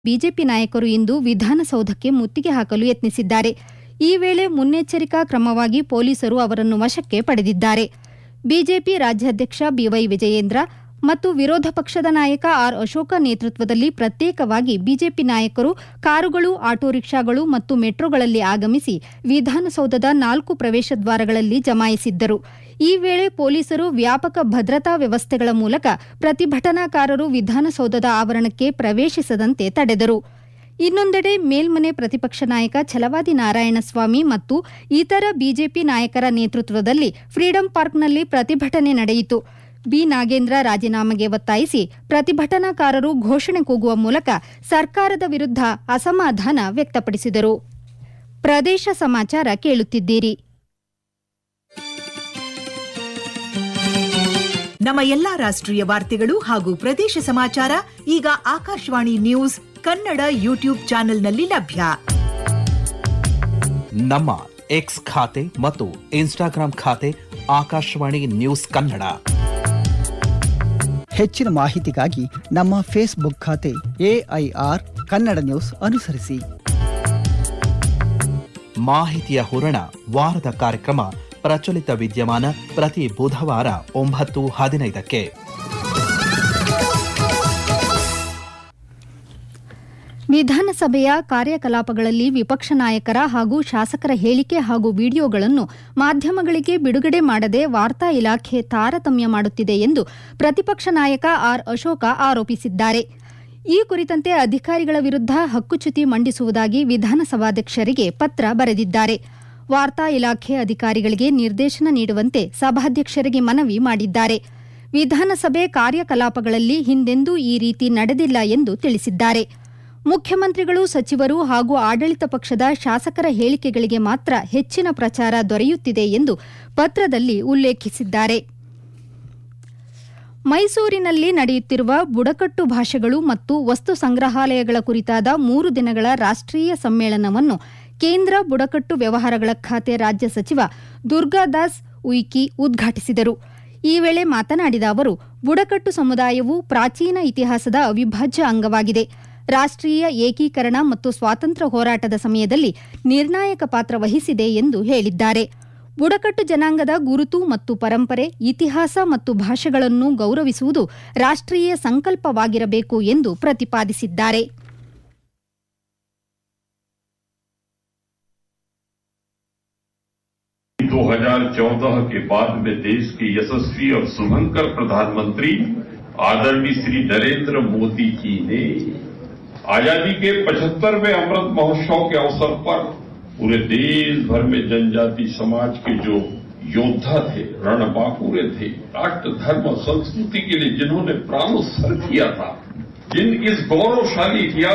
BJP ನಾಯಕರು ಇಂದು ವಿಧಾನಸೌಧಕ್ಕೆ ಮುತ್ತಿಗೆ ಹಾಕಲು ಯತ್ನಿಸಿದ್ದಾರೆ ಈ ವೇಳೆ ಮುನ್ನೆಚ್ಚರಿಕಾ ಕ್ರಮವಾಗಿ ಪೊಲೀಸರು ಅವರನ್ನು ವಶಕ್ಕೆ ಪಡೆದಿದ್ದಾರೆ ಬಿಜೆಪಿ ರಾಜ್ಯಾಧ್ಯಕ್ಷ ಬಿವೈ ವಿಜಯೇಂದ್ರ ಮತ್ತು ವಿರೋಧ ಪಕ್ಷದ ನಾಯಕ ಆರ್ ಅಶೋಕ ನೇತೃತ್ವದಲ್ಲಿ ಪ್ರತ್ಯೇಕವಾಗಿ ಬಿಜೆಪಿ ನಾಯಕರು ಕಾರುಗಳು ಆಟೋ ರಿಕ್ಷಾಗಳು ಮತ್ತು ಮೆಟ್ರೋಗಳಲ್ಲಿ ಆಗಮಿಸಿ ವಿಧಾನಸೌಧದ ನಾಲ್ಕು ಪ್ರವೇಶ ದ್ವಾರಗಳಲ್ಲಿ ಜಮಾಯಿಸಿದ್ದರು ಈ ವೇಳೆ ಪೊಲೀಸರು ವ್ಯಾಪಕ ಭದ್ರತಾ ವ್ಯವಸ್ಥೆಗಳ ಮೂಲಕ ಪ್ರತಿಭಟನಾಕಾರರು ವಿಧಾನಸೌಧದ ಆವರಣಕ್ಕೆ ಪ್ರವೇಶಿಸದಂತೆ ತಡೆದರು ಇನ್ನೊಂದೆಡೆ ಮೇಲ್ಮನೆ ಪ್ರತಿಪಕ್ಷ ನಾಯಕ ಛಲವಾದಿ ನಾರಾಯಣಸ್ವಾಮಿ ಮತ್ತು ಇತರ ಬಿಜೆಪಿ ನಾಯಕರ ನೇತೃತ್ವದಲ್ಲಿ ಫ್ರೀಡಂ ಪಾರ್ಕ್ನಲ್ಲಿ ಪ್ರತಿಭಟನೆ ನಡೆಯಿತು ಬಿ ನಾಗೇಂದ್ರ ರಾಜೀನಾಮೆಗೆ ಒತ್ತಾಯಿಸಿ ಪ್ರತಿಭಟನಾಕಾರರು ಘೋಷಣೆ ಕೂಗುವ ಮೂಲಕ ಸರ್ಕಾರದ ವಿರುದ್ಧ ಅಸಮಾಧಾನ ವ್ಯಕ್ತಪಡಿಸಿದರು ಪ್ರದೇಶ ಸಮಾಚಾರ ಕೇಳುತ್ತಿದ್ದೀರಿ ನಮ್ಮ ಎಲ್ಲಾ ರಾಷ್ಟ್ರೀಯ ವಾರ್ತೆಗಳು ಹಾಗೂ ಪ್ರದೇಶ ಸಮಾಚಾರ ಈಗ ಆಕಾಶವಾಣಿ ನ್ಯೂಸ್ ಕನ್ನಡ ಯೂಟ್ಯೂಬ್ ಚಾನೆಲ್ನಲ್ಲಿ ಲಭ್ಯ ನಮ್ಮ ಎಕ್ಸ್ ಖಾತೆ ಮತ್ತು ಇನ್ಸ್ಟಾಗ್ರಾಂ ಖಾತೆ ಆಕಾಶವಾಣಿ ನ್ಯೂಸ್ ಕನ್ನಡ ಹೆಚ್ಚಿನ ಮಾಹಿತಿಗಾಗಿ ನಮ್ಮ ಫೇಸ್ಬುಕ್ ಖಾತೆ ಎಐಆರ್ ಕನ್ನಡ ನ್ಯೂಸ್ ಅನುಸರಿಸಿ ಮಾಹಿತಿಯ ಹೂರಣ ವಾರದ ಕಾರ್ಯಕ್ರಮ ಪ್ರಚಲಿತ ವಿದ್ಯಮಾನ ಪ್ರತಿ ಬುಧವಾರ ಒಂಬತ್ತು ಹದಿನೈದಕ್ಕೆ ವಿಧಾನಸಭೆಯ ಕಾರ್ಯಕಲಾಪಗಳಲ್ಲಿ ವಿಪಕ್ಷ ನಾಯಕರ ಹಾಗೂ ಶಾಸಕರ ಹೇಳಿಕೆ ಹಾಗೂ ವಿಡಿಯೋಗಳನ್ನು ಮಾಧ್ಯಮಗಳಿಗೆ ಬಿಡುಗಡೆ ಮಾಡದೆ ವಾರ್ತಾ ಇಲಾಖೆ ತಾರತಮ್ಯ ಮಾಡುತ್ತಿದೆ ಎಂದು ಪ್ರತಿಪಕ್ಷ ನಾಯಕ ಆರ್ ಅಶೋಕ ಆರೋಪಿಸಿದ್ದಾರೆ ಈ ಕುರಿತಂತೆ ಅಧಿಕಾರಿಗಳ ವಿರುದ್ಧ ಹಕ್ಕುಚ್ಯುತಿ ಮಂಡಿಸುವುದಾಗಿ ವಿಧಾನಸಭಾಧ್ಯಕ್ಷರಿಗೆ ಪತ್ರ ಬರೆದಿದ್ದಾರೆ ವಾರ್ತಾ ಇಲಾಖೆ ಅಧಿಕಾರಿಗಳಿಗೆ ನಿರ್ದೇಶನ ನೀಡುವಂತೆ ಸಭಾಧ್ಯಕ್ಷರಿಗೆ ಮನವಿ ಮಾಡಿದ್ದಾರೆ ವಿಧಾನಸಭೆ ಕಾರ್ಯಕಲಾಪಗಳಲ್ಲಿ ಹಿಂದೆಂದೂ ಈ ರೀತಿ ನಡೆದಿಲ್ಲ ಎಂದು ತಿಳಿಸಿದ್ದಾರೆ ಮುಖ್ಯಮಂತ್ರಿಗಳು ಸಚಿವರು ಹಾಗೂ ಆಡಳಿತ ಪಕ್ಷದ ಶಾಸಕರ ಹೇಳಿಕೆಗಳಿಗೆ ಮಾತ್ರ ಹೆಚ್ಚಿನ ಪ್ರಚಾರ ದೊರೆಯುತ್ತಿದೆ ಎಂದು ಪತ್ರದಲ್ಲಿ ಉಲ್ಲೇಖಿಸಿದ್ದಾರೆ ಮೈಸೂರಿನಲ್ಲಿ ನಡೆಯುತ್ತಿರುವ ಬುಡಕಟ್ಟು ಭಾಷೆಗಳು ಮತ್ತು ವಸ್ತು ಸಂಗ್ರಹಾಲಯಗಳ ಕುರಿತಾದ ಮೂರು ದಿನಗಳ ರಾಷ್ಟ್ರೀಯ ಸಮ್ಮೇಳನವನ್ನು ಕೇಂದ್ರ ಬುಡಕಟ್ಟು ವ್ಯವಹಾರಗಳ ಖಾತೆ ರಾಜ್ಯ ಸಚಿವ ದುರ್ಗಾದಾಸ್ ಉಯಿಕಿ ಉದ್ಘಾಟಿಸಿದರು ಈ ವೇಳೆ ಮಾತನಾಡಿದ ಅವರು ಬುಡಕಟ್ಟು ಸಮುದಾಯವು ಪ್ರಾಚೀನ ಇತಿಹಾಸದ ಅವಿಭಾಜ್ಯ ಅಂಗವಾಗಿದೆ ರಾಷ್ಟ್ರೀಯ ಏಕೀಕರಣ ಮತ್ತು ಸ್ವಾತಂತ್ರ್ಯ ಹೋರಾಟದ ಸಮಯದಲ್ಲಿ ನಿರ್ಣಾಯಕ ಪಾತ್ರ ವಹಿಸಿದೆ ಎಂದು ಹೇಳಿದ್ದಾರೆ ಬುಡಕಟ್ಟು ಜನಾಂಗದ ಗುರುತು ಮತ್ತು ಪರಂಪರೆ ಇತಿಹಾಸ ಮತ್ತು ಭಾಷೆಗಳನ್ನು ಗೌರವಿಸುವುದು ರಾಷ್ಟ್ರೀಯ ಸಂಕಲ್ಪವಾಗಿರಬೇಕು ಎಂದು ಪ್ರತಿಪಾದಿಸಿದ್ದಾರೆ दो हजार चौदह के बाद में देश के यशस्वी और शुभंकर प्रधानमंत्री आदरणीय श्री नरेंद्र मोदी जी ने आजादी के पचहत्तरवें अमृत महोत्सव के अवसर पर पूरे देश भर में जनजाति समाज के जो योद्धा थे रणबांकुरे थे राष्ट्र धर्म और संस्कृति के लिए जिन्होंने प्राणोत्सर्ग किया था जिन इस गौरवशाली इतिहास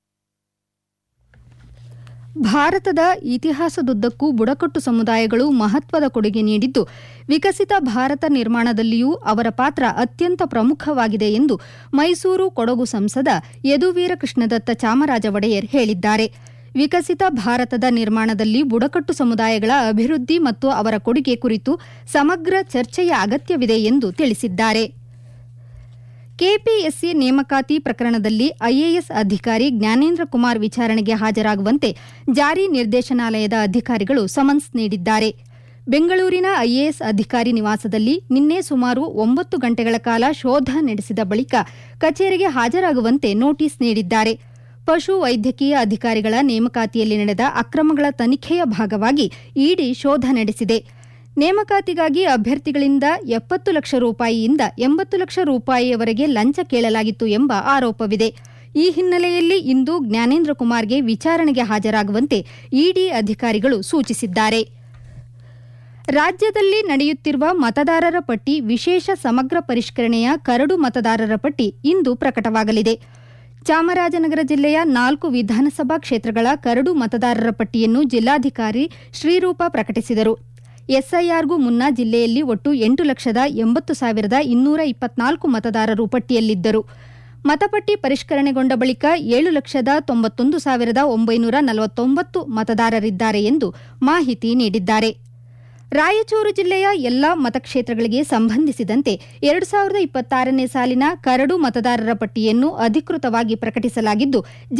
ಭಾರತದ ಇತಿಹಾಸದುದ್ದಕ್ಕೂ ಬುಡಕಟ್ಟು ಸಮುದಾಯಗಳು ಮಹತ್ವದ ಕೊಡುಗೆ ನೀಡಿದ್ದು ವಿಕಸಿತ ಭಾರತ ನಿರ್ಮಾಣದಲ್ಲಿಯೂ ಅವರ ಪಾತ್ರ ಅತ್ಯಂತ ಪ್ರಮುಖವಾಗಿದೆ ಎಂದು ಮೈಸೂರು ಕೊಡಗು ಸಂಸದ ಯದುವೀರ ಕೃಷ್ಣದತ್ತ ಚಾಮರಾಜ ಒಡೆಯರ್ ಹೇಳಿದ್ದಾರೆ ವಿಕಸಿತ ಭಾರತದ ನಿರ್ಮಾಣದಲ್ಲಿ ಬುಡಕಟ್ಟು ಸಮುದಾಯಗಳ ಅಭಿವೃದ್ಧಿ ಮತ್ತು ಅವರ ಕೊಡುಗೆ ಕುರಿತು ಸಮಗ್ರ ಚರ್ಚೆಯ ಅಗತ್ಯವಿದೆ ಎಂದು ತಿಳಿಸಿದ್ದಾರೆ ಕೆಪಿಎಸ್ಸಿ ನೇಮಕಾತಿ ಪ್ರಕರಣದಲ್ಲಿ ಐಎಎಸ್ ಅಧಿಕಾರಿ ಜ್ಞಾನೇಂದ್ರ ಕುಮಾರ್ ವಿಚಾರಣೆಗೆ ಹಾಜರಾಗುವಂತೆ ಜಾರಿ ನಿರ್ದೇಶನಾಲಯದ ಅಧಿಕಾರಿಗಳು ಸಮನ್ಸ್ ನೀಡಿದ್ದಾರೆ ಬೆಂಗಳೂರಿನ ಐಎಎಸ್ ಅಧಿಕಾರಿ ನಿವಾಸದಲ್ಲಿ ನಿನ್ನೆ ಸುಮಾರು ಒಂಬತ್ತು ಗಂಟೆಗಳ ಕಾಲ ಶೋಧ ನಡೆಸಿದ ಬಳಿಕ ಕಚೇರಿಗೆ ಹಾಜರಾಗುವಂತೆ ನೋಟಿಸ್ ನೀಡಿದ್ದಾರೆ ಪಶು ವೈದ್ಯಕೀಯ ಅಧಿಕಾರಿಗಳ ನೇಮಕಾತಿಯಲ್ಲಿ ನಡೆದ ಅಕ್ರಮಗಳ ತನಿಖೆಯ ಭಾಗವಾಗಿ ಇಡಿ ಶೋಧ ನಡೆಸಿದೆ ನೇಮಕಾತಿಗಾಗಿ ಅಭ್ಯರ್ಥಿಗಳಿಂದ ಎಪ್ಪತ್ತು ಲಕ್ಷ ರೂಪಾಯಿಯಿಂದ ಎಂಬತ್ತು ಲಕ್ಷ ರೂಪಾಯಿಯವರೆಗೆ ಲಂಚ ಕೇಳಲಾಗಿತ್ತು ಎಂಬ ಆರೋಪವಿದೆ ಈ ಹಿನ್ನೆಲೆಯಲ್ಲಿ ಇಂದು ಜ್ಞಾನೇಂದ್ರ ಕುಮಾರ್ಗೆ ವಿಚಾರಣೆಗೆ ಹಾಜರಾಗುವಂತೆ ಇಡಿ ಅಧಿಕಾರಿಗಳು ಸೂಚಿಸಿದ್ದಾರೆ ರಾಜ್ಯದಲ್ಲಿ ನಡೆಯುತ್ತಿರುವ ಮತದಾರರ ಪಟ್ಟಿ ವಿಶೇಷ ಸಮಗ್ರ ಪರಿಷ್ಕರಣೆಯ ಕರಡು ಮತದಾರರ ಪಟ್ಟಿ ಇಂದು ಪ್ರಕಟವಾಗಲಿದೆ ಚಾಮರಾಜನಗರ ಜಿಲ್ಲೆಯ ನಾಲ್ಕು ವಿಧಾನಸಭಾ ಕ್ಷೇತ್ರಗಳ ಕರಡು ಮತದಾರರ ಪಟ್ಟಿಯನ್ನು ಜಿಲ್ಲಾಧಿಕಾರಿ ಶ್ರೀರೂಪ ಪ್ರಕಟಿಸಿದರು ಎಸ್ಐಆರ್ಗೂ ಮುನ್ನ ಜಿಲ್ಲೆಯಲ್ಲಿ ಒಟ್ಟು ಎಂಟು ಲಕ್ಷದ ಎಂಬತ್ತು ಸಾವಿರದ ಇನ್ನೂರ ಇಪ್ಪತ್ನಾಲ್ಕು ಮತದಾರರು ಪಟ್ಟಿಯಲ್ಲಿದ್ದರು ಮತಪಟ್ಟಿ ಪರಿಷ್ಕರಣೆಗೊಂಡ ಬಳಿಕ ಏಳು ಲಕ್ಷದ ತೊಂಬತ್ತೊಂದು ಸಾವಿರದ ಒಂಬೈನೂರ ನಲವತ್ತೊಂಬತ್ತು ಮತದಾರರಿದ್ದಾರೆ ಎಂದು ಮಾಹಿತಿ ನೀಡಿದ್ದಾರೆ ರಾಯಚೂರು ಜಿಲ್ಲೆಯ ಎಲ್ಲಾ ಮತಕ್ಷೇತ್ರಗಳಿಗೆ ಸಂಬಂಧಿಸಿದಂತೆ ಎರಡು ಸಾವಿರದ ಇಪ್ಪತ್ತಾರನೇ ಸಾಲಿನ ಕರಡು ಮತದಾರರ ಪಟ್ಟಿಯನ್ನು ಅಧಿಕೃತವಾಗಿ ಪ್ರಕಟಿಸಲಾಗಿದ್ದು